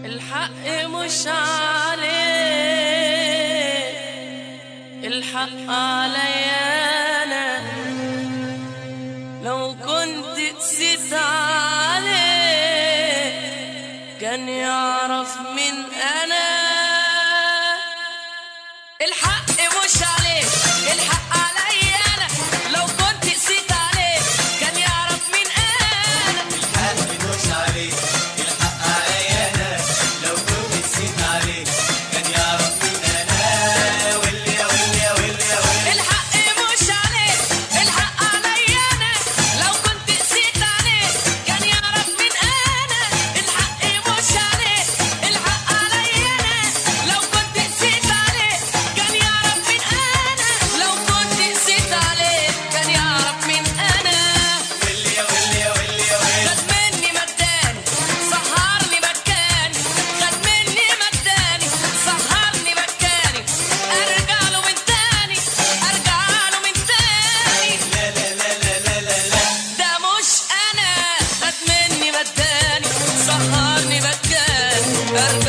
الحق مش عليه الحق عليا انا لو كنت قسيت عليه كان يعرف من انا الحق مش عليه الحق عليا انا لو كنت قسيت عليه كان يعرف من انا الحق مش عليه الحق عليا انا لو كنت نسيت عليه كان يعرف مين انا واللي يا واللي يا واللي يا واللي الحق مش عليه الحق عليا انا لو كنت قسيت عليه كان يعرف من انا الحق مش عليه الحق عليا انا لو كنت قسيت عليه كان يعرف من انا لو كنت قسيت عليه كان يعرف من انا واللي يا واللي يا واللي يا واللي خد مني مجاني سهرني مكاني خد مني مجاني سهرني مكاني ارجع له من تاني ارجع له من تاني لا لا لا لا لا لا لا ده مش انا خد مني مجاني سهرني مكاني ارجع